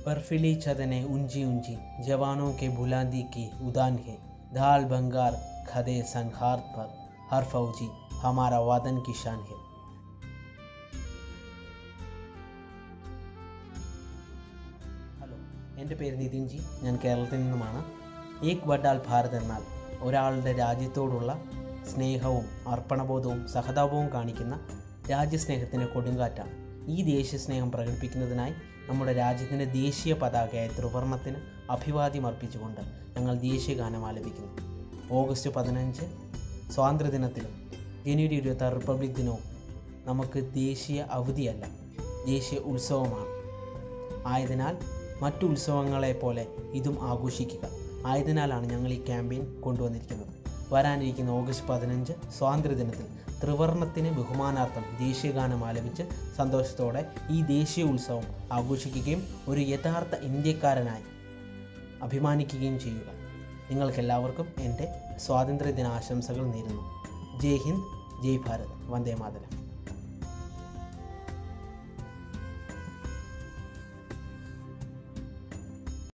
बर्फीली छदने ऊंची ऊंची जवानों के बुलंदी की उदान है दाल बंगार खदे संहार पर हर फौजी हमारा वादन की शान है ഹലോ എൻ്റെ പേര് നിതിൻജി ഞാൻ കേരളത്തിൽ നിന്നുമാണ് ഏക് ബഡാൽ ഭാരത് എന്നാൽ ഒരാളുടെ രാജ്യത്തോടുള്ള സ്നേഹവും അർപ്പണബോധവും സഹതാപവും കാണിക്കുന്ന രാജ്യസ്നേഹത്തിൻ്റെ കൊടുങ്കാറ്റാണ് ഈ ദേശസ്നേഹം പ്രകടിപ്പിക്കുന്നതിനായി നമ്മുടെ രാജ്യത്തിൻ്റെ ദേശീയ പതാകയായ ത്രിവർണത്തിന് അഭിവാദ്യം അർപ്പിച്ചുകൊണ്ട് ഞങ്ങൾ ദേശീയ ഗാനം ആലപിക്കുന്നു ഓഗസ്റ്റ് പതിനഞ്ച് സ്വാതന്ത്ര്യദിനത്തിലും ജനുവരി ഇരുപത്താറ് റിപ്പബ്ലിക് ദിനവും നമുക്ക് ദേശീയ അവധിയല്ല ദേശീയ ഉത്സവമാണ് ആയതിനാൽ മറ്റു ഉത്സവങ്ങളെ പോലെ ഇതും ആഘോഷിക്കുക ആയതിനാലാണ് ഞങ്ങൾ ഈ ക്യാമ്പയിൻ കൊണ്ടുവന്നിരിക്കുന്നത് വരാനിരിക്കുന്ന ഓഗസ്റ്റ് പതിനഞ്ച് സ്വാതന്ത്ര്യദിനത്തിൽ ത്രിവർണത്തിന് ബഹുമാനാർത്ഥം ദേശീയഗാനം ആലപിച്ച് സന്തോഷത്തോടെ ഈ ദേശീയ ഉത്സവം ആഘോഷിക്കുകയും ഒരു യഥാർത്ഥ ഇന്ത്യക്കാരനായി അഭിമാനിക്കുകയും ചെയ്യുക നിങ്ങൾക്കെല്ലാവർക്കും എൻ്റെ സ്വാതന്ത്ര്യ ദിനാശംസകൾ നേരുന്നു ജയ് ഹിന്ദ് ജയ് ഭാരത് വന്ദേ മാതരം